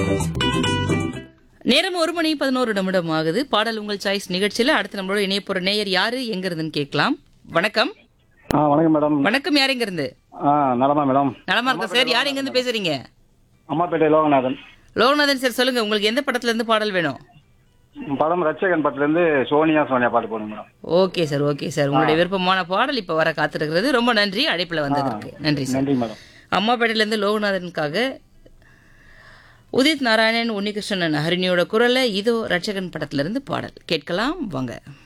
நேரம் ஒரு மணி பதினோரு நிமிடம் ஆகுது பாடல் உங்கள் சாய்ஸ் நிகழ்ச்சியில அடுத்து நம்மளோட இணைய போற நேயர் யாரு எங்க இருந்துன்னு கேட்கலாம் வணக்கம் ஆ வணக்கம் மேடம் வணக்கம் யார் எங்க இருந்து ஆ நலமா மேடம் நலமா இருக்கா சார் யார் எங்க இருந்து பேசுறீங்க அம்மாப்பேட்டை லோகநாதன் லோகநாதன் சார் சொல்லுங்க உங்களுக்கு எந்த படத்துல இருந்து பாடல் வேணும் படம் ரட்சகன் படத்துலேருந்து சோனியா சோனியா பாட்டு போடுங்க madam okay sir okay sir உங்களுடைய விருப்பமான பாடல் இப்ப வர காத்திருக்கிறது ரொம்ப நன்றி அழைப்புல வந்ததற்கு நன்றி சார் நன்றி மேடம் அம்மாப்பேட்டையிலேருந்து லோகநாதனுக்காக உதித் நாராயணன் உன்னிகிருஷ்ணன் ஹரிணியோட குரல்ல இதோ ரட்சகன் படத்துல இருந்து பாடல் கேட்கலாம் வாங்க